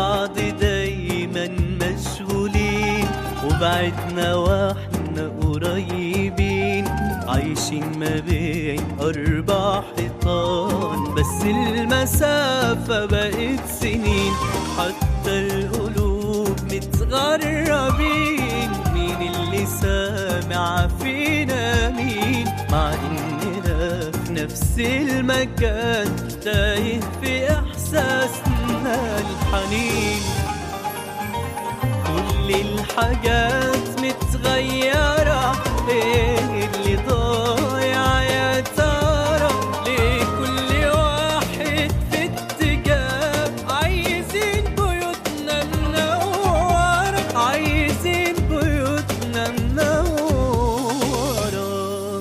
بعض دايما مشغولين وبعدنا واحنا قريبين عايشين ما بين أربع حيطان بس المسافة بقت سنين حتى القلوب متغربين مين اللي سامع فينا مين مع إننا في نفس المكان تايه في إحساسنا الحنين كل الحاجات متغيرة ايه اللي ضايع يا ترى ليه كل واحد في اتجاه عايزين بيوتنا منورة عايزين بيوتنا منورة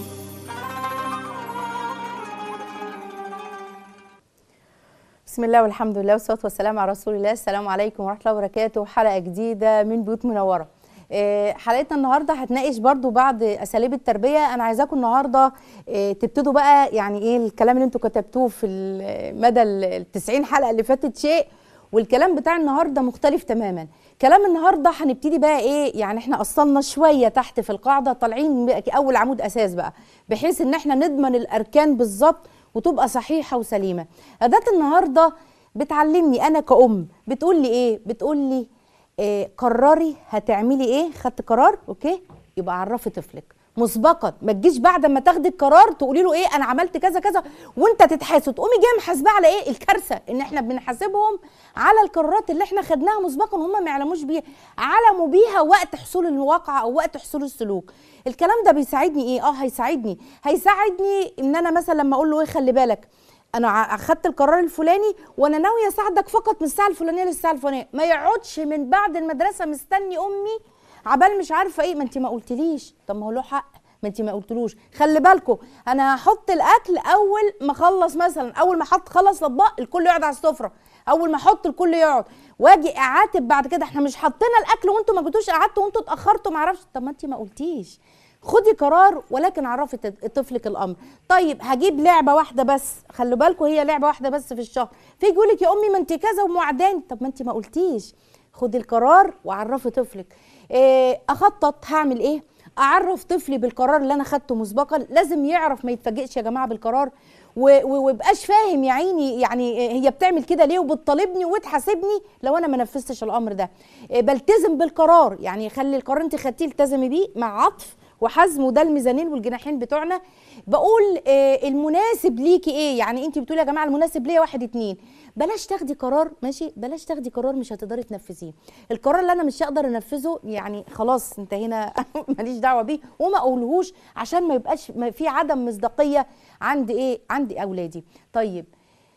بسم الله والحمد لله والصلاه والسلام على رسول الله السلام عليكم ورحمه الله وبركاته حلقه جديده من بيوت منوره آه، حلقتنا النهارده هتناقش برضو بعض اساليب التربيه انا عايزاكم النهارده آه، تبتدوا بقى يعني ايه الكلام اللي انتوا كتبتوه في ال- مدى ال 90 حلقه اللي فاتت شيء والكلام بتاع النهارده مختلف تماما كلام النهارده هنبتدي بقى ايه يعني احنا اصلنا شويه تحت في القاعده طالعين بقى اول عمود اساس بقى بحيث ان احنا نضمن الاركان بالظبط وتبقى صحيحه وسليمه اداه النهارده بتعلمني انا كأم بتقول لي ايه بتقول لي إيه قرري هتعملي ايه خدت قرار اوكي يبقى عرفي طفلك مسبقا ما تجيش بعد ما تاخدي القرار تقولي له ايه انا عملت كذا كذا وانت تتحاسب تقومي جايه محاسبه على ايه الكارثه ان احنا بنحاسبهم على القرارات اللي احنا خدناها مسبقا وهم ما يعلموش بيها علموا بيها وقت حصول الواقع او وقت حصول السلوك الكلام ده بيساعدني ايه اه هيساعدني هيساعدني ان انا مثلا لما اقول له ايه خلي بالك انا ع- اخدت القرار الفلاني وانا ناويه اساعدك فقط من الساعه الفلانيه للساعه الفلانيه ما يقعدش من بعد المدرسه مستني امي عبال مش عارفه ايه ما انت ما قلتليش طب ما هو له حق ما انت ما قلتلوش خلي بالكم انا هحط الاكل اول ما اخلص مثلا اول ما احط خلص الاطباق الكل يقعد على السفره اول ما احط الكل يقعد واجي اعاتب بعد كده احنا مش حطينا الاكل وانتوا ما جيتوش قعدتوا وانتوا اتاخرتوا ما اعرفش طب ما انت ما قلتيش خدي قرار ولكن عرفي تد- طفلك الامر طيب هجيب لعبه واحده بس خلوا بالكم هي لعبه واحده بس في الشهر في يقول لك يا امي ما انت كذا وموعداني طب ما انت ما قلتيش خدي القرار وعرفي طفلك إيه اخطط هعمل ايه اعرف طفلي بالقرار اللي انا خدته مسبقا لازم يعرف ما يتفاجئش يا جماعه بالقرار و- و- ويبقاش فاهم يا عيني يعني هي بتعمل كده ليه وبتطالبني وتحاسبني لو انا ما نفذتش الامر ده إيه بلتزم بالقرار يعني خلي القرار انت خدتيه التزمي بيه مع عطف وحزم وده الميزانين والجناحين بتوعنا بقول آه، المناسب ليكي ايه يعني انت بتقولي يا جماعه المناسب ليا واحد اتنين بلاش تاخدي قرار ماشي بلاش تاخدي قرار مش هتقدري تنفذيه القرار اللي انا مش هقدر انفذه يعني خلاص انتهينا ماليش دعوه بيه وما اقولهوش عشان ما يبقاش ما في عدم مصداقيه عند ايه عند اولادي طيب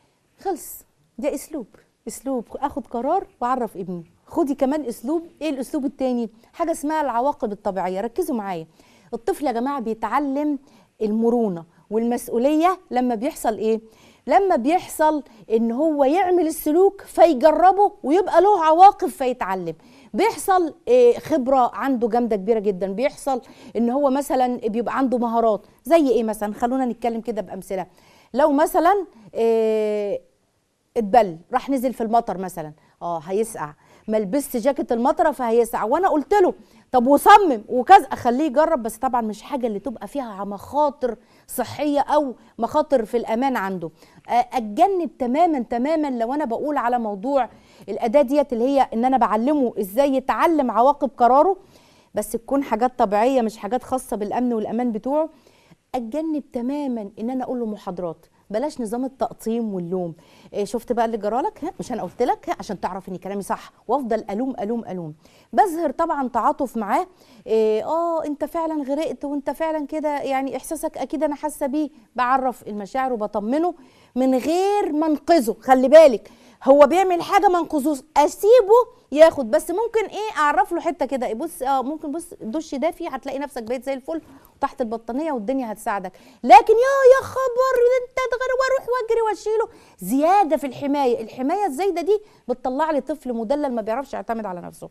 خلص ده اسلوب اسلوب اخد قرار واعرف ابني خدي كمان اسلوب ايه الاسلوب التاني حاجه اسمها العواقب الطبيعيه ركزوا معايا الطفل يا جماعه بيتعلم المرونه والمسؤوليه لما بيحصل ايه لما بيحصل ان هو يعمل السلوك فيجربه ويبقى له عواقب فيتعلم بيحصل إيه، خبره عنده جامده كبيره جدا بيحصل ان هو مثلا بيبقى عنده مهارات زي ايه مثلا خلونا نتكلم كده بامثله لو مثلا إيه اتبل راح نزل في المطر مثلا اه هيسقع ما لبست جاكيت المطره فهيسقع وانا قلت له طب وصمم وكذا اخليه يجرب بس طبعا مش حاجه اللي تبقى فيها مخاطر صحيه او مخاطر في الامان عنده آه، اتجنب تماما تماما لو انا بقول على موضوع الاداه ديت اللي هي ان انا بعلمه ازاي يتعلم عواقب قراره بس تكون حاجات طبيعيه مش حاجات خاصه بالامن والامان بتوعه اتجنب تماما ان انا اقول له محاضرات بلاش نظام التقطيم واللوم إيه شفت بقى اللي جرالك ها مش انا قلت لك ها عشان تعرف ان كلامي صح وافضل الوم الوم الوم بظهر طبعا تعاطف معاه إيه اه انت فعلا غرقت وانت فعلا كده يعني احساسك اكيد انا حاسه بيه بعرف المشاعر وبطمنه من غير ما انقذه خلي بالك هو بيعمل حاجه ما انقذوش اسيبه ياخد بس ممكن ايه اعرف له حته كده بص اه ممكن بص الدش دافي هتلاقي نفسك بقيت زي الفل وتحت البطانيه والدنيا هتساعدك لكن يا يا خبر انت تغير واروح واجري واشيله زياده في الحمايه الحمايه الزايده دي بتطلع لي طفل مدلل ما بيعرفش يعتمد على نفسه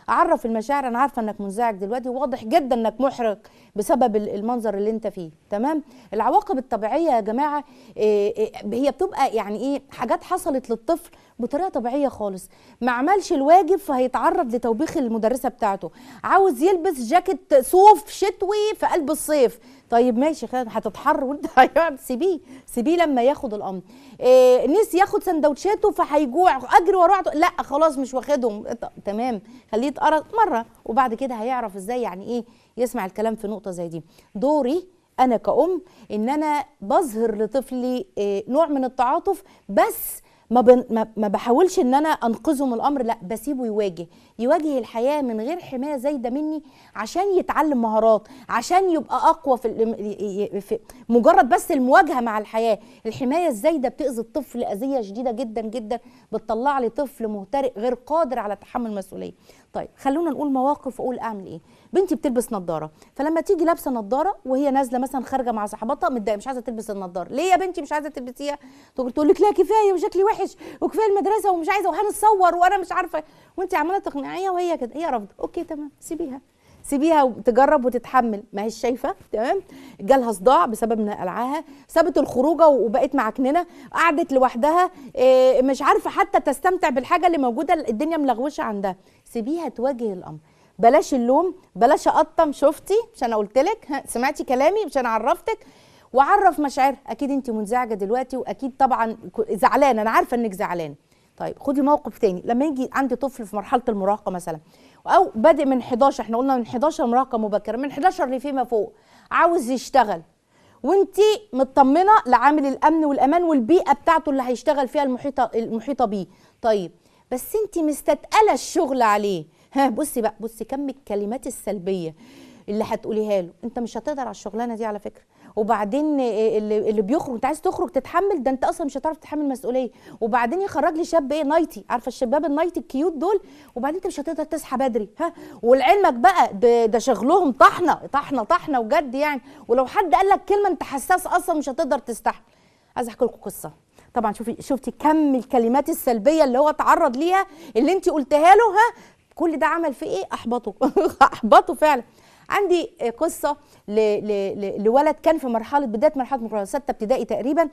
اعرف المشاعر انا عارفه انك منزعج دلوقتي واضح جدا انك محرج بسبب ال- المنظر اللي انت فيه تمام العواقب الطبيعيه يا جماعه إيه إيه هي بتبقى يعني ايه حاجات حصلت للطفل بطريقه طبيعيه خالص ما عملش الواجب فهيتعرض لتوبيخ المدرسه بتاعته عاوز يلبس جاكيت صوف شتوي في قلب الصيف طيب ماشي خلاص هتتحر وانت هيقعد سيبيه سيبيه لما ياخد الامر إيه نسي ياخد سندوتشاته فهيجوع اجري وراه لا خلاص مش واخدهم ط- تمام خليه يتقرا مره وبعد كده هيعرف ازاي يعني ايه يسمع الكلام في نقطه زي دي دوري انا كأم ان انا بظهر لطفلي إيه نوع من التعاطف بس ما, بن ما, ما بحاولش ان انا انقذه من الامر لا بسيبه يواجه يواجه الحياه من غير حمايه زايده مني عشان يتعلم مهارات عشان يبقى اقوى في, ال- ي- ي- في مجرد بس المواجهه مع الحياه الحمايه الزايده بتاذي الطفل اذيه شديده جدا جدا بتطلع لي طفل مهترئ غير قادر على تحمل المسؤوليه طيب خلونا نقول مواقف واقول اعمل ايه بنتي بتلبس نظاره فلما تيجي لابسه نظاره وهي نازله مثلا خارجه مع صاحباتها متضايقه مش عايزه تلبس النظاره ليه يا بنتي مش عايزه تلبسيها تقول تقول لك لا كفايه وشكلي وحش وكفايه المدرسه ومش عايزه وهنتصور وانا مش عارفه وانت عماله تقنعيها وهي كده هي رافضه اوكي تمام سيبيها سيبيها وتجرب وتتحمل ما هيش شايفه تمام جالها صداع بسبب ان قلعاها سابت الخروجه وبقت معكننه قعدت لوحدها إيه، مش عارفه حتى تستمتع بالحاجه اللي موجوده الدنيا ملغوشه عندها سيبيها تواجه الامر بلاش اللوم بلاش اقطم شفتي مش انا قلت لك سمعتي كلامي مش انا عرفتك وعرف مشاعر اكيد انت منزعجه دلوقتي واكيد طبعا ك- زعلانه انا عارفه انك زعلانه طيب خدي موقف تاني لما يجي عندي طفل في مرحله المراهقه مثلا او بادئ من 11 احنا قلنا من 11 مراهقه مبكره من 11 لفيما فوق عاوز يشتغل وانت مطمنه لعامل الامن والامان والبيئه بتاعته اللي هيشتغل فيها المحيطه المحيطه بيه طيب بس انت مستثقله الشغل عليه ها بصي بقى بصي كم الكلمات السلبيه اللي هتقوليها له انت مش هتقدر على الشغلانه دي على فكره وبعدين إيه اللي, اللي بيخرج انت عايز تخرج تتحمل ده انت اصلا مش هتعرف تتحمل مسؤوليه وبعدين يخرج لي شاب ايه نايتي عارفه الشباب النايتي الكيوت دول وبعدين انت مش هتقدر تصحى بدري ها ولعلمك بقى ده, ده شغلهم طحنه طحنه طحنه وجد يعني ولو حد قال لك كلمه انت حساس اصلا مش هتقدر تستحمل عايز احكي لكم قصه طبعا شوفي شفتي كم الكلمات السلبيه اللي هو اتعرض ليها اللي انت قلتها له ها كل ده عمل فيه ايه احبطه احبطه فعلا عندي قصه ل... ل... ل... لولد كان في مرحله بدايه مرحله مقرره سته ابتدائي تقريبا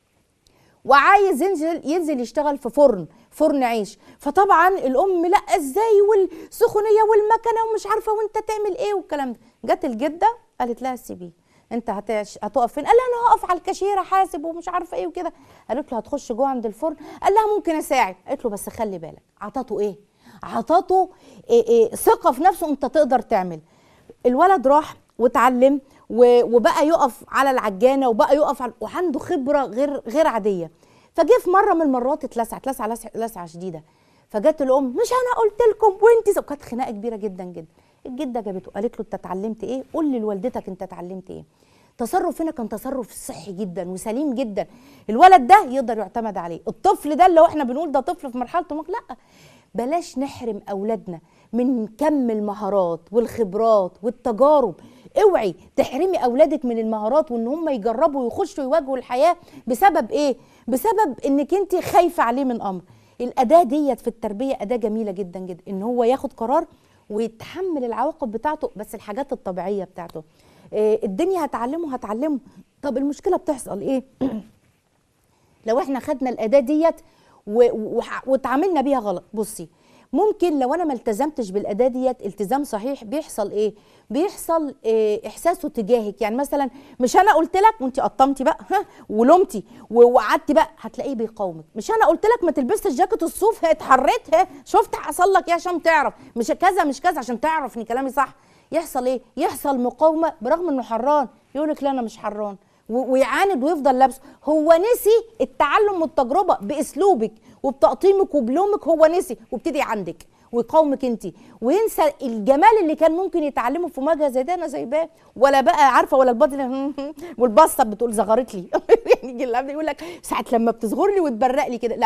وعايز ينزل ينزل يشتغل في فرن فرن عيش فطبعا الام لا ازاي والسخونيه والمكنه ومش عارفه وانت تعمل ايه والكلام ده جت الجده قالت لها سيبيه انت هتعش... هتقف فين قال لها انا هقف على الكاشيره حاسب ومش عارفه ايه وكده قالت له هتخش جوه عند الفرن قال لها ممكن اساعد قالت له بس خلي بالك عطاته ايه عطاته إيه إيه ثقه في نفسه انت تقدر تعمل الولد راح واتعلم و- وبقى يقف على العجانه وبقى يقف على وعنده خبره غير غير عاديه فجه في مره من المرات اتلسع اتلسع لسع- لسعه شديده فجت الام مش انا قلت لكم وانت وكانت خناقه كبيره جدا جدا الجده جابته قالت له انت اتعلمت ايه قول لي لوالدتك انت اتعلمت ايه تصرف هنا كان تصرف صحي جدا وسليم جدا الولد ده يقدر يعتمد عليه الطفل ده اللي هو احنا بنقول ده طفل في مرحله المراهقه لا بلاش نحرم اولادنا من كم المهارات والخبرات والتجارب اوعي تحرمي اولادك من المهارات وان هم يجربوا ويخشوا يواجهوا الحياه بسبب ايه بسبب انك انت خايفه عليه من امر الاداه ديت في التربيه اداه جميله جدا جدا ان هو ياخد قرار ويتحمل العواقب بتاعته بس الحاجات الطبيعيه بتاعته إيه الدنيا هتعلمه هتعلمه طب المشكله بتحصل ايه لو احنا خدنا الاداه ديت و- وح- واتعاملنا بيها غلط بصي ممكن لو انا ما التزمتش بالاداه ديت التزام صحيح بيحصل ايه بيحصل إيه احساسه تجاهك يعني مثلا مش انا قلت لك وانت قطمتي بقى ها ولومتي و- وقعدتي بقى هتلاقيه بيقاومك مش انا قلت لك ما تلبسش جاكيت الصوف اتحريت ها شفت حصل لك ايه عشان تعرف مش كذا مش كذا عشان تعرف ان كلامي صح يحصل ايه يحصل مقاومه برغم انه حران يقول لك لا انا مش حران و- ويعاند ويفضل لابسه هو نسي التعلم والتجربه باسلوبك وبتقطيمك وبلومك هو نسي وابتدي عندك ويقاومك انت وينسى الجمال اللي كان ممكن يتعلمه في مواجهه زي ده انا سايباه ولا بقى عارفه ولا الباطل والبصه بتقول زغرت لي يعني يجي اللي قبل يقول لك ساعه لما بتصغر لي وتبرق لي كده لا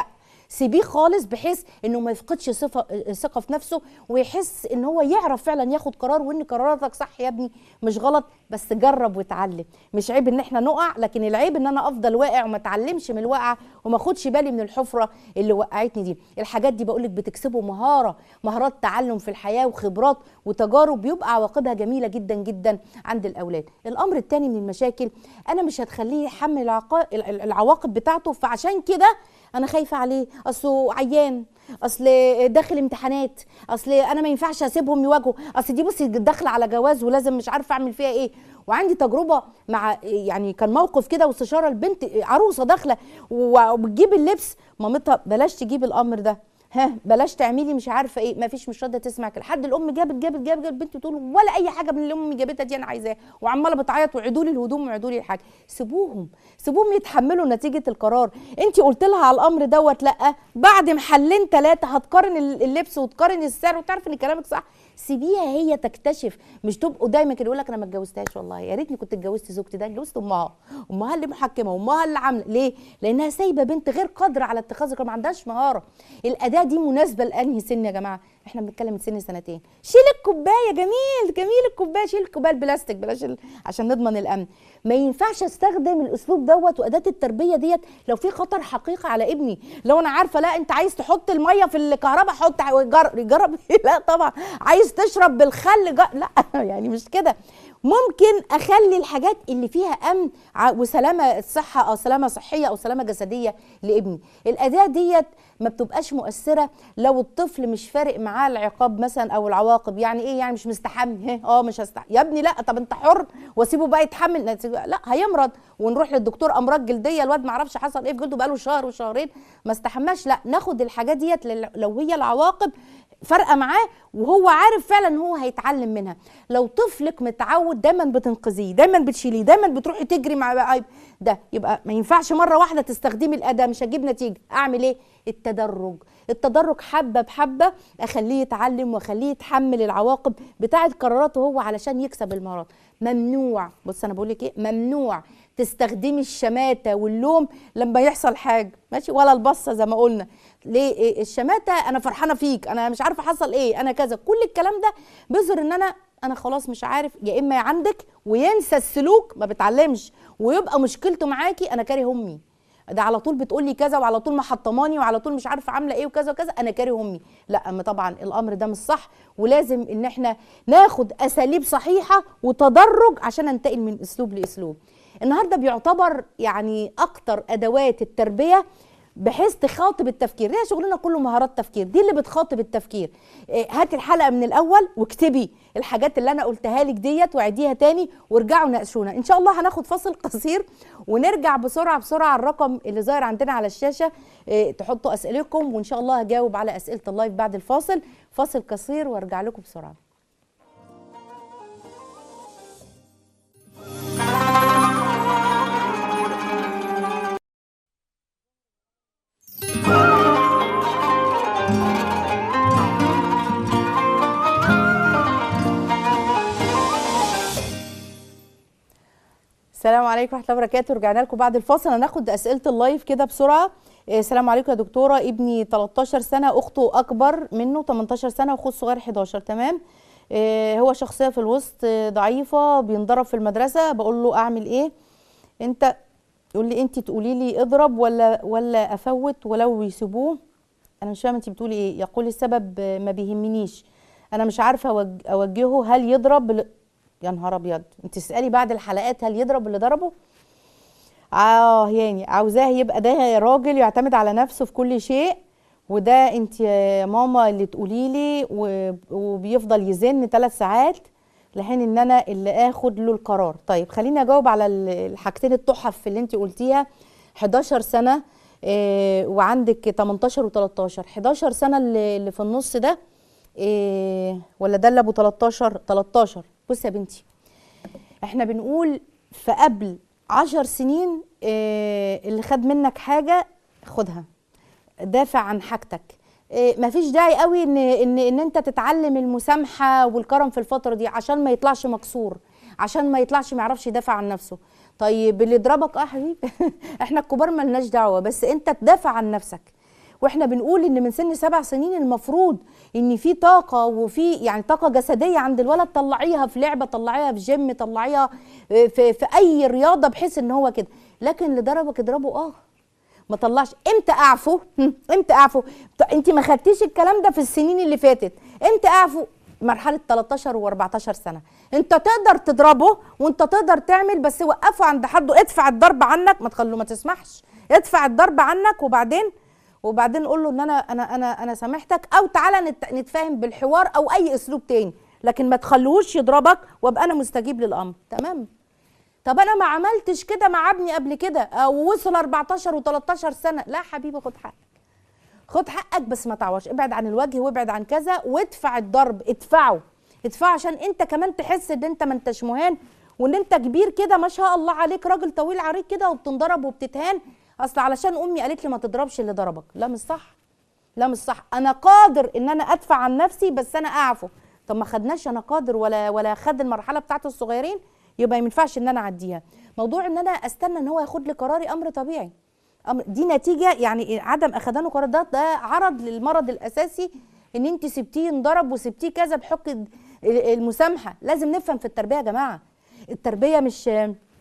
سيبيه خالص بحيث انه ما يفقدش صفه ثقه في نفسه ويحس ان هو يعرف فعلا ياخد قرار وان قراراتك صح يا ابني مش غلط بس جرب واتعلم مش عيب ان احنا نقع لكن العيب ان انا افضل واقع وما اتعلمش من الوقعه وما اخدش بالي من الحفره اللي وقعتني دي الحاجات دي بقول لك بتكسبوا مهاره مهارات تعلم في الحياه وخبرات وتجارب بيبقى عواقبها جميله جدا جدا عند الاولاد الامر الثاني من المشاكل انا مش هتخليه يحمل العقا- العواقب بتاعته فعشان كده انا خايفه عليه اصله عيان اصل داخل امتحانات اصل انا ما ينفعش اسيبهم يواجهوا اصل دي بصي داخله على جواز ولازم مش عارفه اعمل فيها ايه وعندي تجربه مع يعني كان موقف كده واستشاره البنت عروسه داخله وبتجيب اللبس مامتها بلاش تجيب الامر ده ها بلاش تعملي مش عارفه ايه ما فيش مش راضيه تسمع كده لحد الام جابت جابت جابت, جابت البنت تقول ولا اي حاجه من اللي امي جابتها دي انا عايزاها وعماله بتعيط وعدوا لي الهدوم وعدوا لي الحاجه سيبوهم سيبوهم يتحملوا نتيجه القرار انت قلت لها على الامر دوت لا بعد محلين ثلاثه هتقارن اللبس وتقارن السعر وتعرف ان كلامك صح سيبيها هي تكتشف مش تبقوا دايما كده يقول لك انا ما اتجوزتهاش والله يا ريتني كنت اتجوزت زوجتي ده اتجوزت امها امها اللي محكمه وامها اللي عامله ليه لانها سايبه بنت غير قادره على اتخاذ القرار ما عندهاش مهاره الاداه دي مناسبه لانهي سن يا جماعه احنا بنتكلم من سن سنتين شيل الكوبايه جميل جميل الكوبايه شيل الكوبايه البلاستيك بلاش ال... عشان نضمن الامن ما ينفعش استخدم الاسلوب دوت واداه التربيه ديت لو في خطر حقيقي على ابني لو انا عارفه لا انت عايز تحط الميه في الكهرباء حط جرب, جرب لا طبعا عايز تشرب بالخل جر... لا يعني مش كده ممكن اخلي الحاجات اللي فيها امن وسلامه صحه او سلامه صحيه او سلامه جسديه لابني الاداه ديت ما بتبقاش مؤثره لو الطفل مش فارق معاه العقاب مثلا او العواقب يعني ايه يعني مش مستحمل اه مش هستحمل يا ابني لا طب انت حر واسيبه بقى يتحمل لا هيمرض ونروح للدكتور امراض جلديه الواد ما عرفش حصل ايه في جلده بقاله شهر وشهرين ما استحماش لا ناخد الحاجات ديت لو هي العواقب فارقه معاه وهو عارف فعلا ان هو هيتعلم منها لو طفلك متعود دايما بتنقذيه دايما بتشيليه دايما بتروحي تجري مع ده يبقى ما ينفعش مره واحده تستخدمي الاداه مش هجيب نتيجه اعمل ايه التدرج التدرج حبه بحبه اخليه يتعلم واخليه يتحمل العواقب بتاعه قراراته هو علشان يكسب المهارات ممنوع بص انا بقول لك ايه ممنوع تستخدمي الشماته واللوم لما يحصل حاجه ماشي ولا البصه زي ما قلنا ليه إيه الشماته انا فرحانه فيك انا مش عارفه حصل ايه انا كذا كل الكلام ده بيظهر ان انا انا خلاص مش عارف يا اما عندك وينسى السلوك ما بتعلمش ويبقى مشكلته معاكي انا كاره امي ده على طول بتقول لي كذا وعلى طول محطماني وعلى طول مش عارفه عامله ايه وكذا وكذا انا كاره امي لا اما طبعا الامر ده مش صح ولازم ان احنا ناخد اساليب صحيحه وتدرج عشان ننتقل من اسلوب لاسلوب النهارده بيعتبر يعني اكتر ادوات التربيه بحيث تخاطب التفكير هي شغلنا كله مهارات تفكير دي اللي بتخاطب التفكير هاتي الحلقه من الاول واكتبي الحاجات اللي انا قلتها لك ديت وعديها تاني وارجعوا ناقشونا ان شاء الله هناخد فاصل قصير ونرجع بسرعه بسرعه الرقم اللي ظاهر عندنا على الشاشه تحطوا اسئلتكم وان شاء الله هجاوب على اسئله اللايف بعد الفاصل فاصل قصير وارجع لكم بسرعه السلام عليكم ورحمه الله وبركاته رجعنا لكم بعد الفاصل هناخد اسئله اللايف كده بسرعه السلام عليكم يا دكتوره ابني 13 سنه اخته اكبر منه 18 سنه واخوه الصغير 11 تمام هو شخصيه في الوسط ضعيفه بينضرب في المدرسه بقول له اعمل ايه انت يقول لي انت تقولي لي اضرب ولا ولا افوت ولو يسيبوه انا مش فاهمه انت بتقولي ايه يقول السبب ما بيهمنيش انا مش عارفه اوجهه هل يضرب يا نهار ابيض انت تسالي بعد الحلقات هل يضرب اللي ضربه اه يعني عاوزاه يبقى ده راجل يعتمد على نفسه في كل شيء وده انت يا ماما اللي تقولي لي وبيفضل يزن ثلاث ساعات لحين ان انا اللي اخد له القرار طيب خليني اجاوب على الحاجتين التحف اللي انت قلتيها 11 سنه إيه وعندك 18 و13 11 سنه اللي, اللي في النص ده إيه ولا ده اللي ابو 13 13 بصي يا بنتي احنا بنقول في قبل عشر سنين إيه اللي خد منك حاجه خدها دافع عن حاجتك إيه مفيش داعي قوي ان ان ان انت تتعلم المسامحه والكرم في الفتره دي عشان ما يطلعش مكسور عشان ما يطلعش ما يعرفش يدافع عن نفسه طيب اللي يضربك اه حبيبي احنا الكبار ملناش دعوه بس انت تدافع عن نفسك واحنا بنقول ان من سن سبع سنين المفروض ان في طاقه وفي يعني طاقه جسديه عند الولد طلعيها في لعبه طلعيها في جيم طلعيها في, في اي رياضه بحيث ان هو كده لكن اللي ضربك اضربه اه ما طلعش امتى اعفو هم، امتى اعفو انت ما خدتيش الكلام ده في السنين اللي فاتت امتى اعفو مرحله 13 و14 سنه انت تقدر تضربه وانت تقدر تعمل بس وقفه عند حده ادفع الضرب عنك ما تخلو ما تسمحش ادفع الضرب عنك وبعدين وبعدين قول له ان انا انا انا انا سامحتك او تعالى نت- نتفاهم بالحوار او اي اسلوب تاني لكن ما تخلوش يضربك وابقى انا مستجيب للامر تمام طب انا ما عملتش كده مع ابني قبل كده او وصل 14 و13 سنه لا حبيبي خد حقك خد حقك بس ما تعورش ابعد عن الوجه وابعد عن كذا وادفع الضرب ادفعه ادفعه عشان انت كمان تحس ان انت ما انتش مهان وان انت كبير كده ما شاء الله عليك راجل طويل عريض كده وبتنضرب وبتتهان اصل علشان امي قالت لي ما تضربش اللي ضربك لا مش صح لا مش صح انا قادر ان انا ادفع عن نفسي بس انا اعفو طب ما خدناش انا قادر ولا ولا خد المرحله بتاعت الصغيرين يبقى ما ينفعش ان انا اعديها موضوع ان انا استنى ان هو ياخد لي قراري امر طبيعي أمر دي نتيجه يعني عدم اخدانه قرار ده ده عرض للمرض الاساسي ان انت سبتيه انضرب وسبتيه كذا بحق ال- المسامحه لازم نفهم في التربيه يا جماعه التربيه مش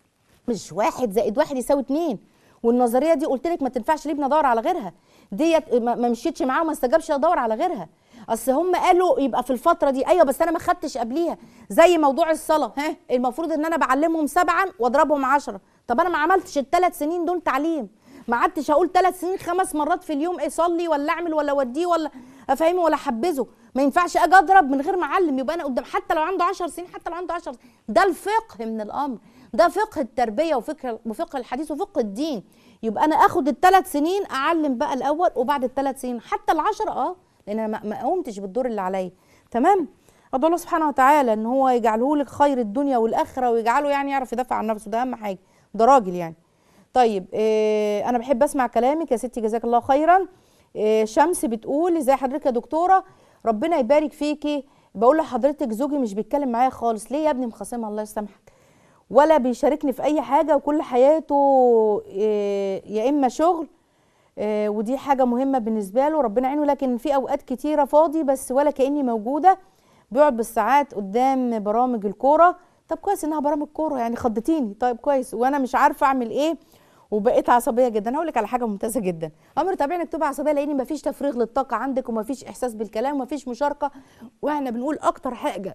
مش واحد زائد واحد يساوي اتنين والنظريه دي قلت لك ما تنفعش ليه ندور على غيرها ديت ما ما مشيتش معاه وما استجابش ادور على غيرها اصل هم قالوا يبقى في الفتره دي ايوه بس انا ما خدتش قبليها زي موضوع الصلاه ها المفروض ان انا بعلمهم سبعا واضربهم عشرة طب انا ما عملتش الثلاث سنين دول تعليم ما قعدتش اقول ثلاث سنين خمس مرات في اليوم ايه صلي ولا اعمل ولا اوديه ولا افهمه ولا احبذه ما ينفعش اجي اضرب من غير معلم يبقى انا قدام حتى لو عنده 10 سنين حتى لو عنده 10 سنين ده الفقه من الامر ده فقه التربيه وفقه وفقه الحديث وفقه الدين يبقى انا اخد الثلاث سنين اعلم بقى الاول وبعد الثلاث سنين حتى العشرة اه لان انا ما- ما قمتش بالدور اللي عليا تمام ادعو الله سبحانه وتعالى ان هو يجعله لك خير الدنيا والاخره ويجعله يعني يعرف يدافع عن نفسه ده اهم حاجه ده راجل يعني طيب إيه انا بحب اسمع كلامك يا ستي جزاك الله خيرا إيه شمس بتقول ازاي حضرتك يا دكتوره ربنا يبارك فيكي بقول لحضرتك زوجي مش بيتكلم معايا خالص ليه يا ابني مخاصمها الله يسامحك ولا بيشاركني في اي حاجه وكل حياته إيه يا اما شغل إيه ودي حاجه مهمه بالنسبه له ربنا يعينه لكن في اوقات كتيره فاضي بس ولا كاني موجوده بيقعد بالساعات قدام برامج الكوره طب كويس انها برامج كوره يعني خضتيني طيب كويس وانا مش عارفه اعمل ايه وبقيت عصبيه جدا هقول لك على حاجه ممتازه جدا امر طبيعي انك تبقى عصبيه لان مفيش تفريغ للطاقه عندك ومفيش احساس بالكلام ومفيش مشاركه واحنا بنقول اكتر حاجه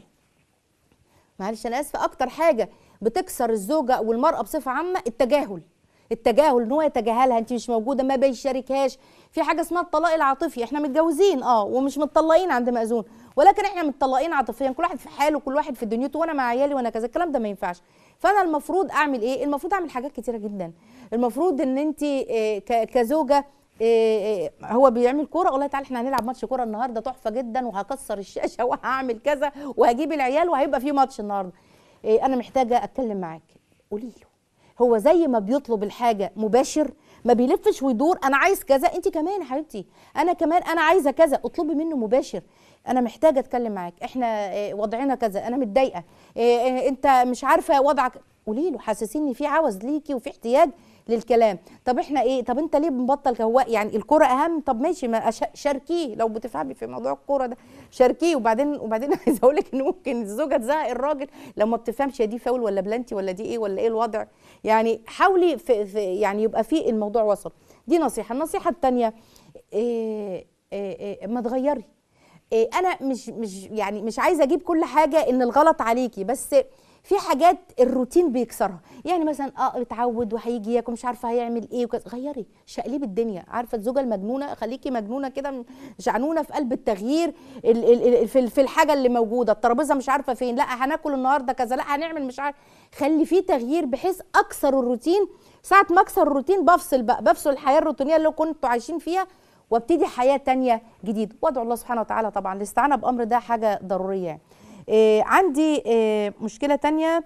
معلش انا اسفه اكتر حاجه بتكسر الزوجه والمراه بصفه عامه التجاهل التجاهل ان هو يتجاهلها انت مش موجوده ما بيشاركهاش في حاجه اسمها الطلاق العاطفي احنا متجوزين اه ومش متطلقين عند مأذون ولكن احنا متطلقين عاطفيا كل واحد في حاله كل واحد في دنيته وانا مع عيالي وانا كذا الكلام ده ما ينفعش فانا المفروض اعمل ايه المفروض اعمل حاجات كتيره جدا المفروض ان انت آه، ك- كزوجه آه، آه، هو بيعمل كوره والله تعالى احنا هنلعب ماتش كوره النهارده تحفه جدا وهكسر الشاشه وهعمل كذا وهجيب العيال وهيبقى في ماتش النهارده آه، انا محتاجه اتكلم معاك قولي له هو زي ما بيطلب الحاجه مباشر ما بيلفش ويدور انا عايز كذا انت كمان يا حبيبتي انا كمان انا عايزه كذا اطلبي منه مباشر انا محتاجه اتكلم معاك احنا آه، وضعنا كذا انا متضايقه آه، آه، انت مش عارفه وضعك قولي له حسسيني في عوز ليكي وفي احتياج للكلام طب احنا ايه طب انت ليه بنبطل هو يعني الكرة اهم طب ماشي ما أش- شاركيه لو بتفهمي في موضوع الكرة ده شاركيه وبعدين وبعدين عايزه اقول لك ان ممكن الزوجه تزهق الراجل لو ما بتفهمش هي دي فاول ولا بلانتي ولا دي ايه ولا ايه الوضع يعني حاولي في, في يعني يبقى في الموضوع وسط دي نصيحه النصيحه الثانيه إيه إيه إيه ما تغيري إيه انا مش مش يعني مش عايزه اجيب كل حاجه ان الغلط عليكي بس في حاجات الروتين بيكسرها يعني مثلا اه اتعود وهيجي ياكل مش عارفه هيعمل ايه وكذا غيري شقلبي الدنيا عارفه الزوجه المجنونه خليكي مجنونه كده شعنونه في قلب التغيير ال ال ال في في الحاجه اللي موجوده الترابيزه مش عارفه فين لا هناكل النهارده كذا لا هنعمل مش عارف خلي في تغيير بحيث اكسر الروتين ساعه ما اكسر الروتين بفصل بقى بفصل الحياه الروتينيه اللي كنتوا عايشين فيها وابتدي حياه تانية جديده وادعو الله سبحانه وتعالى طبعا الاستعانه بامر ده حاجه ضروريه يعني. إيه عندي إيه مشكله تانية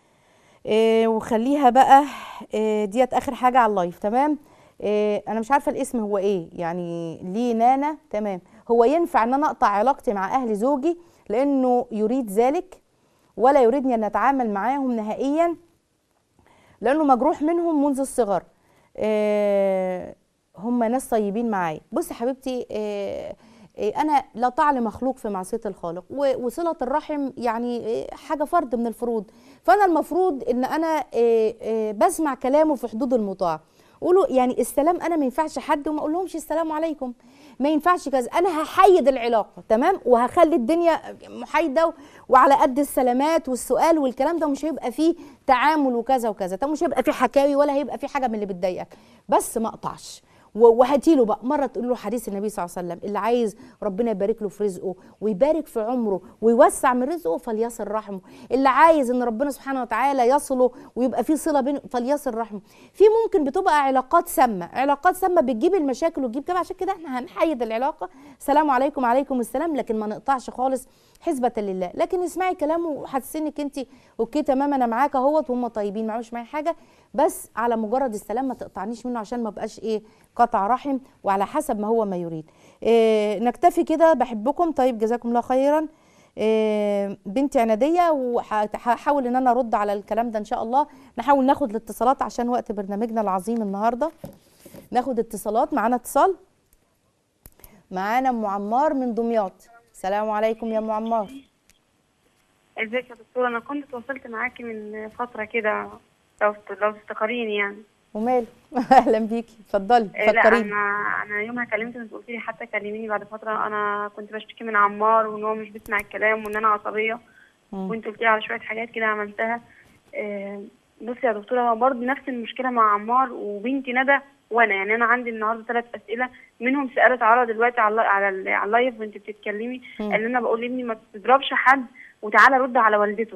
إيه وخليها بقى إيه ديت اخر حاجه على اللايف تمام إيه انا مش عارفه الاسم هو ايه يعني ليه نانا تمام هو ينفع ان انا اقطع علاقتي مع اهل زوجي لانه يريد ذلك ولا يريدني ان اتعامل معاهم نهائيا لانه مجروح منهم منذ الصغر إيه هم ناس طيبين معايا بص يا حبيبتي آه، آه، انا لا طاعة لمخلوق في معصيه الخالق و- وصله الرحم يعني آه، حاجه فرض من الفروض فانا المفروض ان انا آه، آه، بسمع كلامه في حدود المطاع قولوا يعني السلام انا ما ينفعش حد وما اقول لهمش السلام عليكم ما ينفعش كذا انا هحيد العلاقه تمام وهخلي الدنيا محايده و- وعلى قد السلامات والسؤال والكلام ده ومش هيبقى فيه تعامل وكذا وكذا طب مش هيبقى فيه حكاوي ولا هيبقى فيه حاجه من اللي بتضايقك بس ما اقطعش و- وهاتي له بقى مره تقول له حديث النبي صلى الله عليه وسلم اللي عايز ربنا يبارك له في رزقه ويبارك في عمره ويوسع من رزقه فليصل رحمه اللي عايز ان ربنا سبحانه وتعالى يصله ويبقى في صله بينه فليصل رحمه في ممكن بتبقى علاقات سامه علاقات سامه بتجيب المشاكل وتجيب كده عشان كده احنا هنحيد العلاقه السلام عليكم وعليكم السلام لكن ما نقطعش خالص حسبة لله لكن اسمعي كلامه وحسسي انك انت اوكي تمام انا معاك اهوت وهم طيبين ما عملوش معايا حاجه بس على مجرد السلام ما تقطعنيش منه عشان ما بقاش ايه قطع رحم وعلى حسب ما هو ما يريد إيه نكتفي كده بحبكم طيب جزاكم الله خيرا إيه بنتي عناديه وهحاول ان انا ارد على الكلام ده ان شاء الله نحاول ناخد الاتصالات عشان وقت برنامجنا العظيم النهارده ناخد اتصالات معانا اتصال معانا ام عمار من دمياط السلام عليكم يا ام عمار ازيك يا دكتورة انا كنت تواصلت معاكي من فترة كده لو لو تفتكريني يعني وماله اهلا بيكي اتفضلي إيه لا فكريني انا انا يومها كلمت انت قلت لي حتى كلميني بعد فترة انا كنت بشتكي من عمار وان هو مش بيسمع الكلام وان انا عصبية مم. وانت قلت لي على شوية حاجات كده عملتها إيه بصي يا دكتورة هو برضه نفس المشكلة مع عمار وبنتي ندى وانا يعني انا عندي النهارده ثلاث اسئله منهم سالت عرض دلوقتي على الل- على ال- على اللايف وانت بتتكلمي مم. ان انا بقول لابني ما تضربش حد وتعالى رد على والدته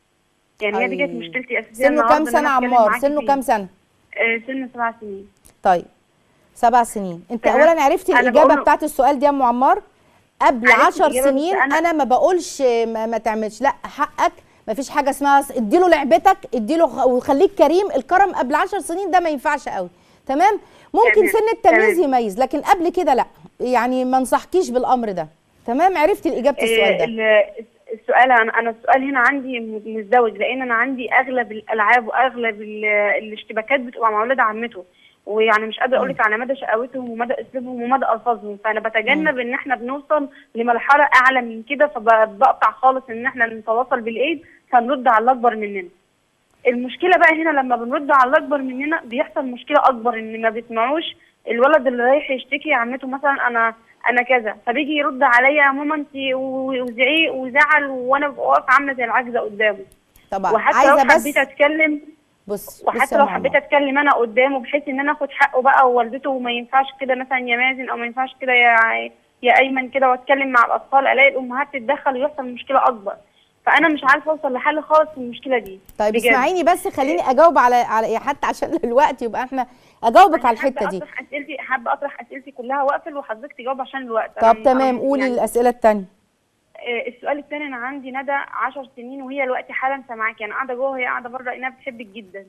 يعني هي دي كانت أي. مشكلتي اساسيه سنه النهاردة كام إن سنه أنا أتكلم عمار معاكي سنه فيه. كام سنه آه، سن سبع سنين طيب سبع سنين انت تمام. اولا عرفتي أنا الاجابه بقوله- بتاعت السؤال دي يا ام عمار قبل عرفت عشر الإجابة، بس سنين أنا- انا ما بقولش ما, ما تعملش لا حقك ما فيش حاجه اسمها س- اديله لعبتك اديله خ- وخليك كريم الكرم قبل عشر سنين ده ما ينفعش قوي تمام ممكن تمام. سن التمييز تمام. يميز لكن قبل كده لا يعني ما انصحكيش بالامر ده تمام عرفتي اجابه السؤال آه، ده ال- السؤال انا انا السؤال هنا عندي م- مزدوج لان انا عندي اغلب الالعاب واغلب ال- الاشتباكات بتبقى مع ولاد عمته ويعني مش قادره اقول لك على مدى شقاوتهم ومدى اسلوبهم ومدى الفاظهم فانا بتجنب ان احنا بنوصل لمرحله اعلى من كده فبقطع خالص ان احنا نتواصل بالايد فنرد على الاكبر مننا المشكله بقى هنا لما بنرد على الاكبر مننا بيحصل مشكله اكبر ان ما بيسمعوش الولد اللي رايح يشتكي عمته مثلا انا انا كذا فبيجي يرد عليا يا ماما انت وزعيق وزعل وانا واقفه عامله زي العاجزه قدامه طبعا وحتى عايزه لو بس حبيت اتكلم بص بص وحتى يا لو أم حبيت عمار. اتكلم انا قدامه بحيث ان انا اخد حقه بقى ووالدته وما ينفعش كده مثلا يا مازن او ما ينفعش كده يا يا ايمن كده واتكلم مع الاطفال الاقي الامهات تتدخل ويحصل مشكله اكبر فانا مش عارفه اوصل لحل خالص في المشكله دي طيب بجد. اسمعيني بس خليني اجاوب على على حتى عشان الوقت يبقى احنا اجاوبك على الحته حابة دي اطرح اسئلتي حابه اطرح اسئلتي كلها واقفل وحضرتك تجاوب عشان الوقت طب أنا- تمام أنا قولي يعني الاسئله الثانيه آه، السؤال الثاني انا عندي ندى 10 سنين وهي دلوقتي حالا سامعاكي انا قاعده جوه وهي قاعده بره لانها بتحبك جدا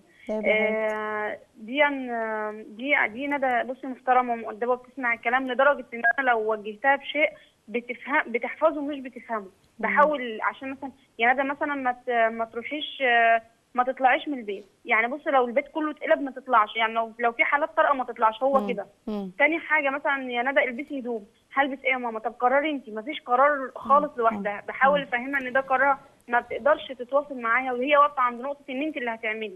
آه، دي آه، دي دي ندى بصي محترمه ومؤدبه وبتسمع الكلام لدرجه ان انا لو وجهتها بشيء بتفهم بتحفظه مش بتفهمه بحاول عشان مثلا يا ندى مثلا ما ت- ما تروحيش آه، ما تطلعيش من البيت يعني بصي لو البيت كله اتقلب ما تطلعش يعني لو لو في حالات طارئه ما تطلعش هو كده مم. تاني حاجة مثلا يا ندى البسي هدوم هلبس ايه يا ماما طب قرري انت مفيش قرار خالص لوحدها بحاول افهمها ان ده قرار ما بتقدرش تتواصل معايا وهي واقفة عند نقطة ان انت اللي هتعملي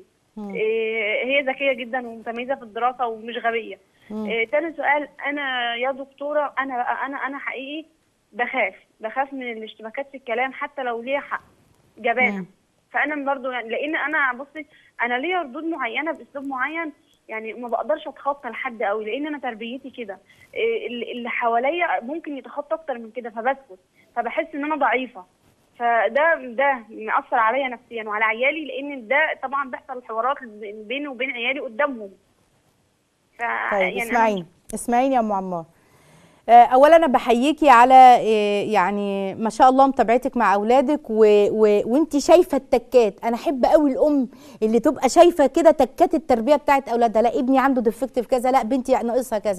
إيه هي ذكية جدا ومتميزة في الدراسة ومش غبية إيه تاني سؤال انا يا دكتورة انا بقى انا انا حقيقي بخاف بخاف من الاشتباكات في الكلام حتى لو ليا حق جبانة فانا برضو يعني لان انا بصي انا ليا ردود معينه باسلوب معين يعني ما بقدرش اتخطى لحد قوي لان انا تربيتي كده إيه اللي اللي حواليا ممكن يتخطى اكتر من كده فبسكت فبحس ان انا ضعيفه فده ده مأثر عليا نفسيا وعلى عيالي لان ده طبعا بيحصل حوارات بيني وبين عيالي قدامهم ف طيب أنا- اسمعيني اسمعيني يا ام عمار آه، اولا انا بحييكي على آه، يعني ما شاء الله متابعتك مع اولادك و... و... وانت شايفه التكات انا احب قوي الام اللي تبقى شايفه كده تكات التربيه بتاعت اولادها لا ابني عنده ديفكت في كذا لا بنتي ناقصها كذا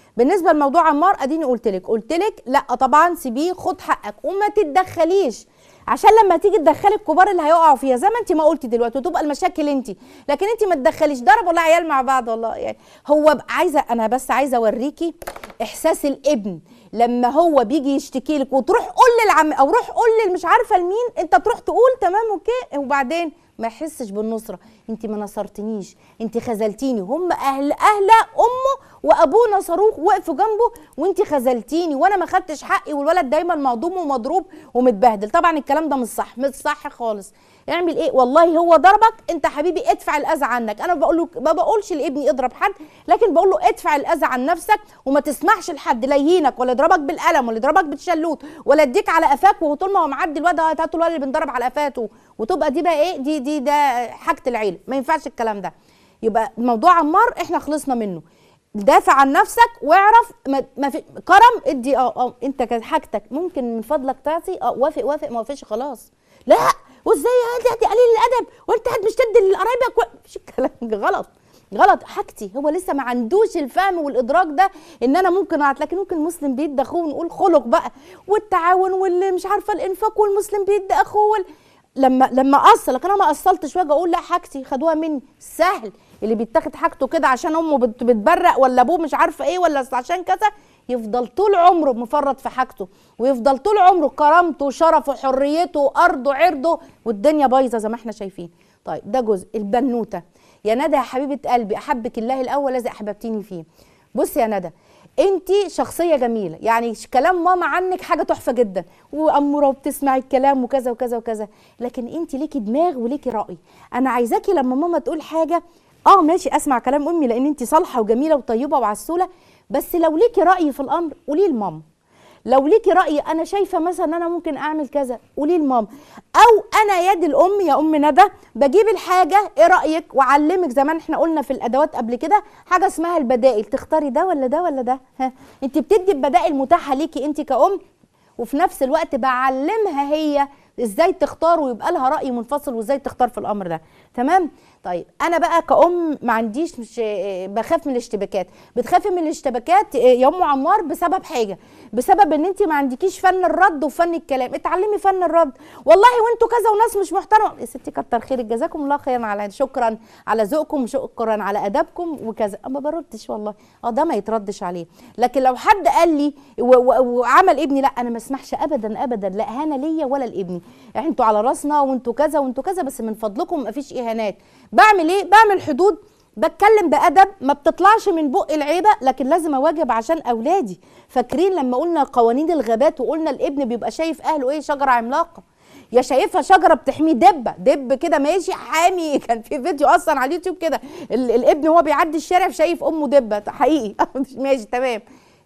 بالنسبه لموضوع عمار اديني قلت لك قلت لك لا طبعا سيبيه خد حقك وما تتدخليش عشان لما تيجي تدخلي الكبار اللي هيقعوا فيها زي ما انت ما قلتي دلوقتي وتبقى المشاكل انت لكن انت ما تدخليش ضرب والله عيال مع بعض والله يعني هو ب- عايزه انا بس عايزه اوريكي احساس الابن لما هو بيجي يشتكي لك وتروح قول للعم او روح قول لل مش عارفه لمين انت تروح تقول تمام اوكي وبعدين ما يحسش بالنصره انت ما نصرتنيش انت خذلتيني هم اهل اهل امه وابوه نصروه وقفوا جنبه وانت خذلتيني وانا ما خدتش حقي والولد دايما مهضوم ومضروب ومتبهدل طبعا الكلام ده مش صح مش صح خالص اعمل ايه والله هو ضربك انت حبيبي ادفع الاذى عنك انا بقول له ما بقولش لابني اضرب حد لكن بقول له ادفع الاذى عن نفسك وما تسمحش لحد لا يهينك ولا يضربك بالقلم ولا يضربك بالشلوت ولا يديك على قفاك وهو طول ما هو معدي الواد هاتوا الولد اللي بنضرب على قفاته وتبقى دي بقى ايه دي دي ده حاجه العيله ما ينفعش الكلام ده يبقى موضوع عمار احنا خلصنا منه دافع عن نفسك واعرف ما, ما في كرم ادي اه اه انت كانت حاجتك ممكن من فضلك تعطي اه وافق وافق ما وافقش خلاص لا وازاي هادي هادي قليل الادب وانت قاعد مش تدي لقرايبك و... مش الكلام ده غلط غلط حاجتي هو لسه ما عندوش الفهم والادراك ده ان انا ممكن اعط لكن ممكن المسلم بيد اخوه ونقول خلق بقى والتعاون واللي مش عارفه الانفاق والمسلم بيد اخوه وال... لما لما اصل لكن انا ما اصلتش واجي اقول لا حاجتي خدوها مني سهل اللي بيتاخد حاجته كده عشان امه بت- بتبرق ولا ابوه مش عارفه ايه ولا عشان كذا يفضل طول عمره مفرط في حاجته ويفضل طول عمره كرامته وشرفه وحريته وارضه عرضه والدنيا بايظه زي ما احنا شايفين طيب ده جزء البنوته يا ندى يا حبيبه قلبي احبك الله الاول الذي احببتيني فيه بصي يا ندى انت شخصيه جميله يعني ش- كلام ماما عنك حاجه تحفه جدا واموره وبتسمعي الكلام وكذا وكذا وكذا لكن انت ليكي دماغ وليكي راي انا عايزاكي لما ماما تقول حاجه اه ماشي اسمع كلام امي لان انت صالحه وجميله وطيبه وعسوله بس لو ليكي راي في الامر قوليه لماما لو ليكي راي انا شايفه مثلا ان انا ممكن اعمل كذا قولي لماما او انا يد الام يا ام ندى بجيب الحاجه ايه رايك واعلمك زمان احنا قلنا في الادوات قبل كده حاجه اسمها البدائل تختاري ده ولا ده ولا ده ها انت بتدي البدائل متاحه ليكي انت كأم وفي نفس الوقت بعلمها هي ازاي تختار ويبقى لها راي منفصل وازاي تختار في الامر ده تمام طيب انا بقى كأم ما عنديش مش آه، بخاف من الاشتباكات بتخافي من الاشتباكات آه، يا ام عمار بسبب حاجه بسبب ان انت ما عندكيش فن الرد وفن الكلام اتعلمي فن الرد والله وانتوا كذا وناس مش محترمه يا ستي كتر خيرك جزاكم الله خيرا على شكرا على ذوقكم شكرا على ادبكم وكذا ما بردش والله اه ده ما يتردش عليه لكن لو حد قال لي و- و- وعمل ابني لا انا ما اسمحش ابدا ابدا لا اهانه ليا ولا لابني يعني انتوا على راسنا وانتوا كذا وانتوا كذا بس من فضلكم ما فيش اهانات بعمل ايه بعمل حدود بتكلم بأدب ما بتطلعش من بق العيبة لكن لازم أواجب عشان أولادي فاكرين لما قلنا قوانين الغابات وقلنا الابن بيبقى شايف أهله إيه شجرة عملاقة يا شايفها شجره بتحميه دبه دب كده ماشي حامي كان في فيديو اصلا على اليوتيوب كده ال- الابن وهو بيعدي الشارع شايف امه دبه حقيقي ماشي تمام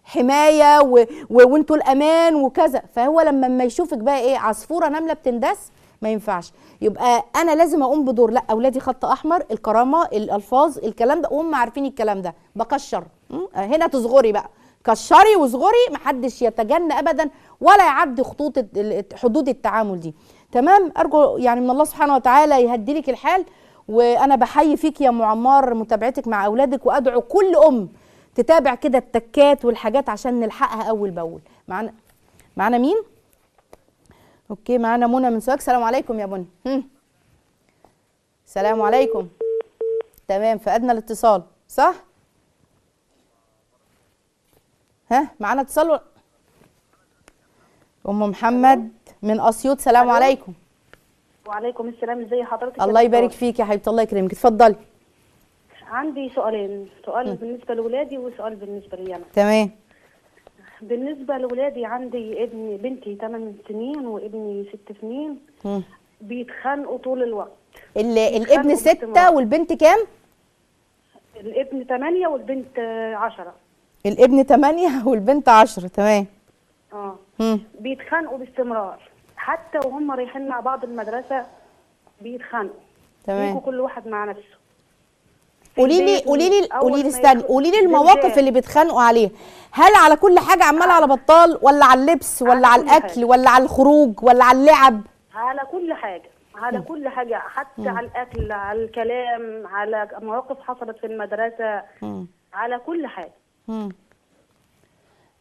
حمايه و... و... وانتوا الامان وكذا فهو لما ما يشوفك بقى ايه عصفوره نمله بتندس ما ينفعش يبقى انا لازم اقوم بدور لا اولادي خط احمر الكرامه الالفاظ الكلام ده وهم عارفين الكلام ده بكشر م? هنا تصغري بقى كشري واصغري محدش يتجنى ابدا ولا يعدي خطوط ال- ال- حدود التعامل دي تمام ارجو يعني من الله سبحانه وتعالى يهدي لك الحال وانا بحيي فيك يا ام عمار متابعتك مع اولادك وادعو كل ام تتابع كده التكات والحاجات عشان نلحقها اول باول معانا معانا مين اوكي معانا منى من سواك السلام عليكم يا منى هم. السلام عليكم تمام فقدنا الاتصال صح ها معانا اتصال ولا- ام محمد من اسيوط سلام ألو. عليكم وعليكم السلام ازي حضرتك يا الله يبارك دكتور؟ فيك يا حبيبتي الله يكرمك اتفضلي عندي سؤالين سؤال بالنسبه لاولادي وسؤال بالنسبه لي انا تمام بالنسبه لاولادي عندي ابني بنتي 8 سنين وابني 6 سنين مم. بيتخانقوا طول الوقت ال- الابن بيتخانقوا ستة باستمرار. والبنت كام؟ الابن 8 والبنت 10 الابن تمانية والبنت عشرة تمام اه مم. بيتخانقوا باستمرار حتى وهم رايحين مع بعض المدرسه بيتخانقوا تمام. بيجوا كل واحد مع نفسه في قولي لي البيت قولي لي أول قولي لي ما استني يدخل قولي لي المواقف زلزال. اللي بيتخانقوا عليها هل على كل حاجة عمالة على بطال ولا على اللبس ولا على على كل الأكل حاجة. ولا على الخروج ولا على اللعب على كل حاجة على كل حاجة حتى على الأكل على الكلام على مواقف حصلت في المدرسة مم. على كل حاجة مم.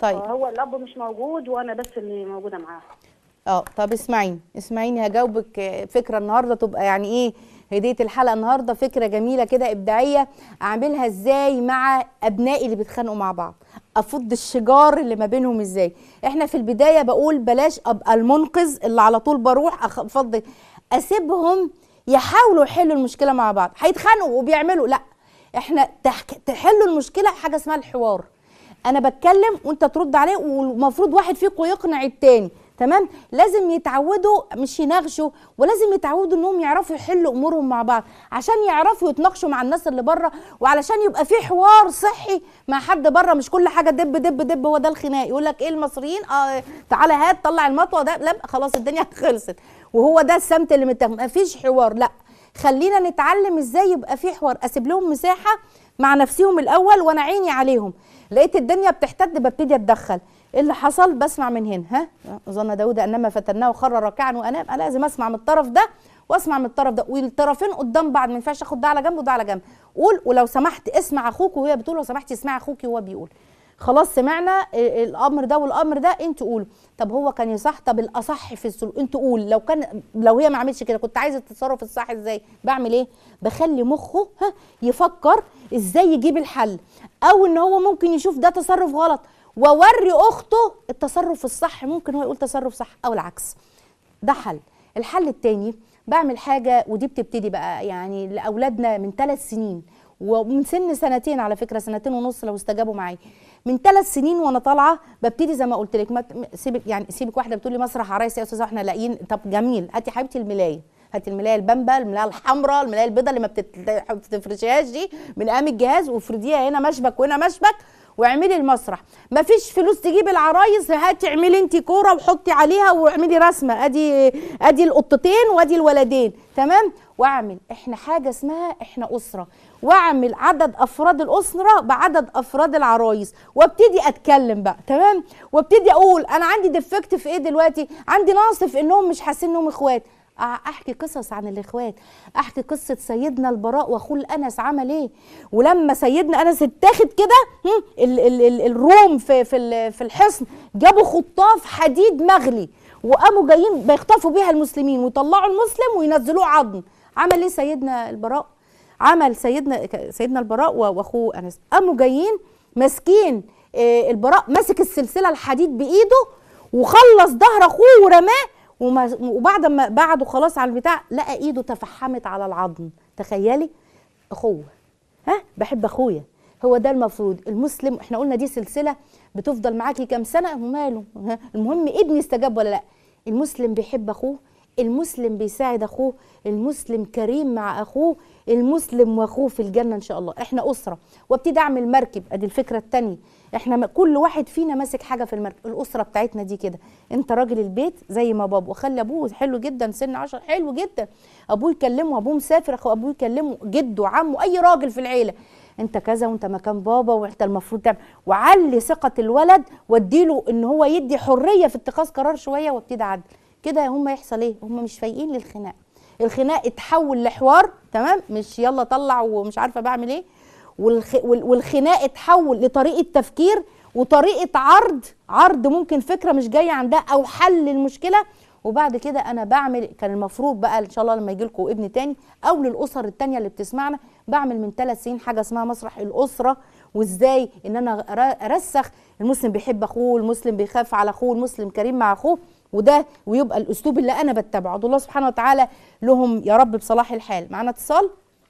طيب هو الاب مش موجود وانا بس اللي موجوده معاه اه طب اسمعيني اسمعيني هجاوبك آه، فكره النهارده تبقى يعني ايه هديه الحلقه النهارده فكره جميله كده ابداعيه اعملها ازاي مع ابنائي اللي بيتخانقوا مع بعض افض الشجار اللي ما بينهم ازاي احنا في البدايه بقول بلاش ابقى المنقذ اللي على طول بروح أخ- افضل اسيبهم يحاولوا يحلوا المشكله مع بعض هيتخانقوا وبيعملوا لا احنا تحك... تحلوا المشكله حاجه اسمها الحوار انا بتكلم وانت ترد عليه والمفروض واحد فيكم يقنع التاني تمام لازم يتعودوا مش يناقشوا ولازم يتعودوا انهم يعرفوا يحلوا امورهم مع بعض عشان يعرفوا يتناقشوا مع الناس اللي بره وعلشان يبقى في حوار صحي مع حد بره مش كل حاجه دب دب دب هو ده الخناق يقول لك ايه المصريين اه تعالى هات طلع المطوه ده لا خلاص الدنيا خلصت وهو ده السمت اللي متاخد مفيش حوار لا خلينا نتعلم ازاي يبقى في حوار اسيب لهم مساحه مع نفسهم الاول وانا عيني عليهم لقيت الدنيا بتحتد ببتدي اتدخل ايه اللي حصل بسمع من هنا ها ظن داود انما فتناه خر راكعا وانام انا لازم اسمع من الطرف ده واسمع من الطرف ده والطرفين قدام بعض ما ينفعش اخد ده على جنب وده على جنب قول ولو سمحت اسمع اخوك وهي بتقول لو سمحتي اسمعي اخوك وهو بيقول خلاص سمعنا ال- الامر ده والامر ده انت قولوا طب هو كان يصح طب الاصح في السلوك انت قول لو كان لو هي ما عملتش كده كنت عايزه التصرف الصح ازاي بعمل ايه بخلي مخه ها يفكر ازاي يجيب الحل او ان هو ممكن يشوف ده تصرف غلط واوري اخته التصرف الصح ممكن هو يقول تصرف صح او العكس ده حل الحل التاني بعمل حاجة ودي بتبتدي بقى يعني لأولادنا من ثلاث سنين ومن سن سنتين على فكرة سنتين ونص لو استجابوا معايا من ثلاث سنين وانا طالعه ببتدي زي ما قلت لك ما ت- م- سيبك يعني سيبك واحده بتقول لي مسرح عرايس يا استاذه احنا لاقيين طب جميل هاتي يا حبيبتي الملايه هاتي الملايه البامبا الملايه الحمراء الملايه البيضاء اللي ما بتت- ما بتفرشيهاش دي من قام الجهاز وافرديها هنا مشبك وهنا مشبك واعملي المسرح مفيش فلوس تجيب العرايس هاتي اعملي انت كوره وحطي عليها واعملي رسمه ادي ادي القطتين وادي الولدين تمام واعمل احنا حاجه اسمها احنا اسره واعمل عدد افراد الاسره بعدد افراد العرايس وابتدي اتكلم بقى تمام وابتدي اقول انا عندي ديفكت في ايه دلوقتي عندي نقص في انهم مش حاسين انهم اخوات أ- احكي قصص عن الاخوات احكي قصه سيدنا البراء واخوه الانس عمل ايه ولما سيدنا انس اتاخد كده هم، ال ال ال الروم في في ال- في الحصن جابوا خطاف حديد مغلي وقاموا جايين بيخطفوا بيها المسلمين ويطلعوا المسلم وينزلوه عظم عمل ايه سيدنا البراء عمل سيدنا سيدنا البراء و- واخوه انس قاموا جايين ماسكين آه، البراء ماسك السلسله الحديد بايده وخلص ظهر اخوه ورماه وما- وبعد ما بعده خلاص على البتاع لقى ايده تفحمت على العظم تخيلي اخوه ها بحب اخويا هو ده المفروض المسلم احنا قلنا دي سلسله بتفضل معاكي كام سنه وماله ها؟ المهم ابني استجاب ولا لا المسلم بيحب اخوه المسلم بيساعد اخوه المسلم كريم مع اخوه المسلم واخوه في الجنه ان شاء الله احنا اسره وابتدي اعمل مركب ادي الفكره الثانيه احنا م- كل واحد فينا ماسك حاجه في المركب الاسره بتاعتنا دي كده انت راجل البيت زي ما بابا وخلي ابوه حلو جدا سن 10 حلو جدا ابوه يكلمه ابوه مسافر اخو ابوه يكلمه جده عمه اي راجل في العيله انت كذا وانت مكان بابا وانت المفروض تعمل وعلي ثقه الولد واديله ان هو يدي حريه في اتخاذ قرار شويه وابتدي اعدل كده هم يحصل ايه هم مش فايقين للخناق الخناق اتحول لحوار تمام مش يلا طلع ومش عارفه بعمل ايه والخ... وال- والخناق اتحول لطريقه تفكير وطريقه عرض عرض ممكن فكره مش جايه عندها او حل المشكله وبعد كده انا بعمل كان المفروض بقى ان شاء الله لما يجي لكم ابن تاني او للاسر التانيه اللي بتسمعنا بعمل من ثلاث سنين حاجه اسمها مسرح الاسره وازاي ان انا أر- ارسخ المسلم بيحب اخوه المسلم بيخاف على اخوه المسلم كريم مع اخوه وده ويبقى الاسلوب اللي انا بتبعه الله سبحانه وتعالى لهم يا رب بصلاح الحال معانا اتصال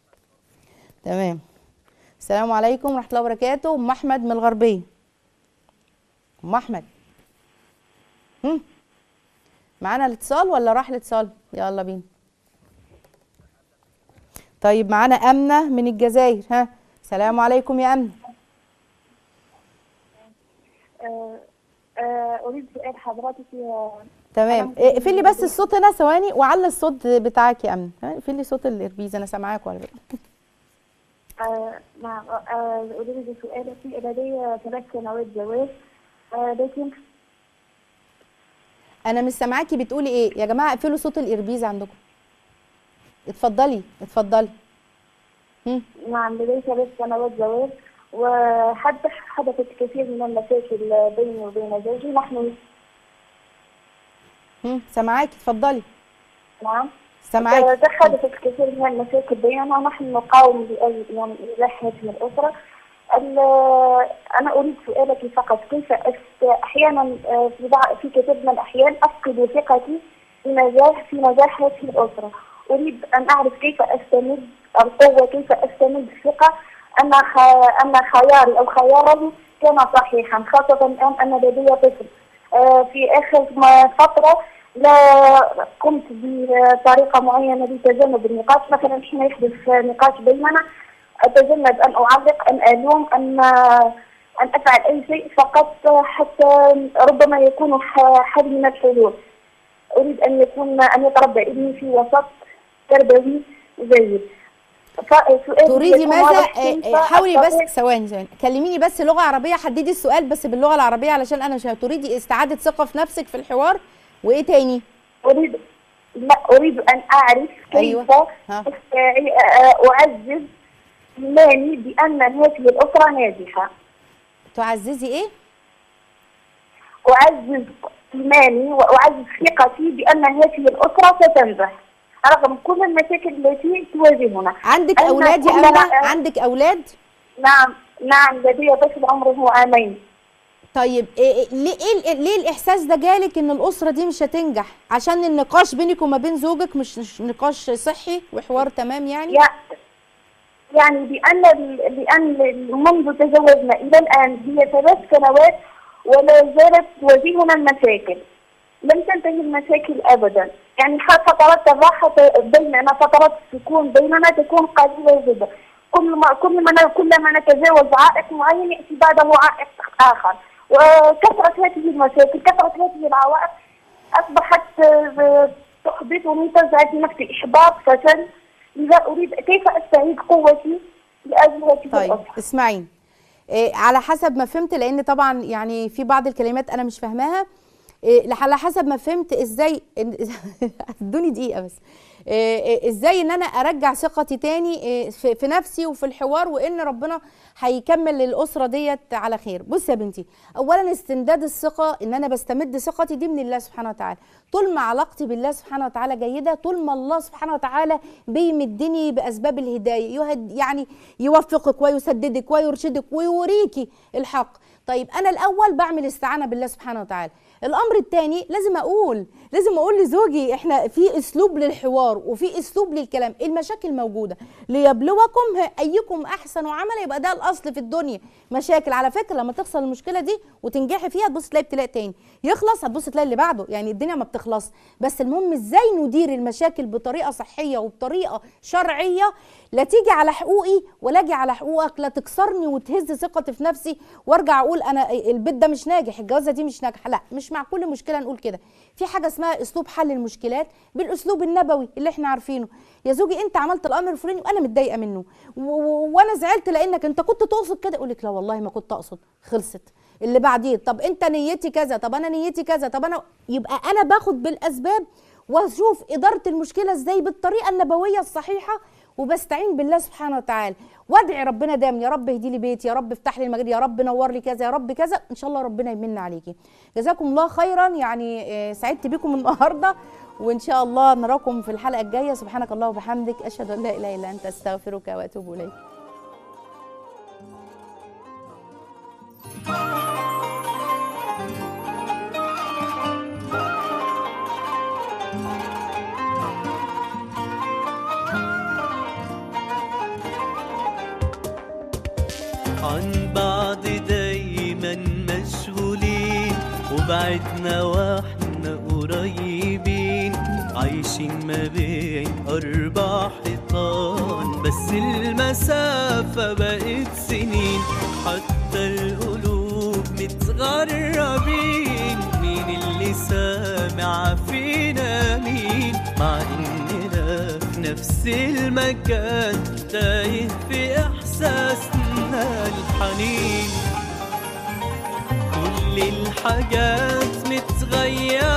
تمام السلام عليكم ورحمه الله وبركاته ام احمد من الغربيه ام احمد هم؟ معانا الاتصال ولا راح الاتصال يلا بينا طيب معانا امنه من الجزائر ها السلام عليكم يا امنه آه، آه، أريد سؤال حضرتك يا تمام اقفلي لي بس الصوت هنا ثواني وعلي الصوت بتاعك يا امنه ها، اقفلي لي صوت الاربيز انا سامعاك ولا فكره آه، نعم آه، أريد سؤالك لدي ثلاث سنوات زواج آه، لكن انا مش سامعاكي بتقولي ايه يا جماعه اقفلوا صوت الاربيز عندكم اتفضلي اتفضلي هم. نعم لدي ثلاث سنوات زواج وحدث حدثت كثير من المشاكل بيني وبين زوجي نحن مم، سامعاكي اتفضلي نعم سامعاكي حدثت كثير من المشاكل بيننا ونحن نقاوم بأي يعني إزاح هذه الأسرة ال- أنا أريد سؤالك فقط كيف أست... أحيانا آه، في بعض في كثير من الأحيان أفقد ثقتي في نجاح في نجاح هذه الأسرة أريد أن أعرف كيف أستمد القوة كيف أستمد الثقة أن خ... أن خياري أو خياره كان صحيحا خاصة الآن أن لدي طفل آه، في آخر ما فترة لا قمت بطريقة معينة لتجنب النقاش مثلا حين يحدث نقاش بيننا أتجنب أن أعلق أن ألوم أن أن أفعل أي شيء فقط حتى ربما يكون ح- حل من الحلول أريد أن يكون أن يتربى ابني في وسط تربوي جيد فسؤالي تريدي يكون ماذا واضح آه، كيف آه، حاولي بس أستطيع- ثواني ثواني كلميني بس لغه عربيه حددي السؤال بس باللغه العربيه علشان انا مش تريدي استعاده ثقه في نفسك في الحوار وايه تاني أريد لا أريد أن أعرف كيف أيوة. ها. أستطيع- أ- أعزز إيماني بأن هذه الأسرة ناجحة تعززي ايه أعزز إيماني وأعزز ثقتي بأن هذه الأسرة ستنجح رغم كل المشاكل التي تواجهنا عندك أنا اولاد يا كلنا- امنه عندك اولاد نعم نعم لدي طفل عمره عامين طيب إيه إيه- ليه إيه ليه الاحساس ده جالك ان الاسره دي مش هتنجح عشان النقاش بينك وما بين زوجك مش مش نقاش صحي وحوار تمام يعني يع- يعني لأن لأن منذ تزوجنا إلى الآن هي ثلاث سنوات ولا زالت تواجهنا المشاكل لم تنتهي المشاكل أبدا يعني حتى فترات الراحة بيننا فترات السكون بيننا تكون قليلة جدا كل ما كل ما ن- كلما نتجاوز عائق معين يأتي بعده عائق آخر وكثرة هذه المشاكل كثرة هذه العوائق أصبحت آه، تحبطني تزعج نفسي إحباط فشل لذا أريد كيف أستعيد قوتي لأجل هذه طيب الأسرة اسمعيني إيه على حسب ما فهمت لان طبعا يعني في بعض الكلمات انا مش فاهماها إيه على حسب ما فهمت ازاي إن- ادوني دقيقه بس إيه إيه ازاي ان انا ارجع ثقتي تاني إيه في, في نفسي وفي الحوار وان ربنا هيكمل الاسره ديت على خير بص يا بنتي اولا استمداد الثقه ان انا بستمد ثقتي دي من الله سبحانه وتعالى طول ما علاقتي بالله سبحانه وتعالى جيده طول ما الله سبحانه وتعالى بيمدني باسباب الهدايه يهد يعني يوفقك ويسددك ويرشدك ويوريكي الحق طيب انا الاول بعمل استعانه بالله سبحانه وتعالى الامر الثاني لازم اقول لازم اقول لزوجي احنا في اسلوب للحوار وفي اسلوب للكلام المشاكل موجوده ليبلوكم ايكم احسن عملا يبقى ده الاصل في الدنيا مشاكل على فكره لما تحصل المشكله دي وتنجحي فيها تبص تلاقي ابتلاء تاني يخلص هتبص تلاقي اللي بعده يعني الدنيا ما بتخلص بس المهم ازاي ندير المشاكل بطريقه صحيه وبطريقه شرعيه لا تيجي على حقوقي ولا اجي على حقوقك لا تكسرني وتهز ثقتي في نفسي وارجع اقول انا البيت ده مش ناجح الجوازه دي مش ناجحه لا مش مع كل مشكله نقول كده في حاجه اسمها اسلوب حل المشكلات بالاسلوب النبوي اللي احنا عارفينه يا زوجي انت عملت الامر الفلاني وانا متضايقه منه و- و- وانا زعلت لانك انت كنت تقصد كده اقول لك لا والله ما كنت اقصد خلصت اللي بعديه طب انت نيتي كذا طب انا نيتي كذا طب انا يبقى انا باخد بالاسباب واشوف اداره المشكله ازاي بالطريقه النبويه الصحيحه وبستعين بالله سبحانه وتعالى وادعي ربنا دايما يا رب اهدي لي بيتي يا رب افتح لي المجال يا رب نور لي كذا يا رب كذا ان شاء الله ربنا يمن عليكي جزاكم الله خيرا يعني آه، سعدت بكم النهارده وان شاء الله نراكم في الحلقه الجايه سبحانك الله وبحمدك اشهد ان لا اله الا انت استغفرك واتوب اليك عن بعض دايما مشغولين وبعدنا واحنا قريبين عايشين ما بين أربع حيطان بس المسافة بقت سنين حتى القلوب متغربين مين اللي سامع فينا مين مع إننا في نفس المكان تايه في إحساسنا الحنين كل الحاجات متغيرة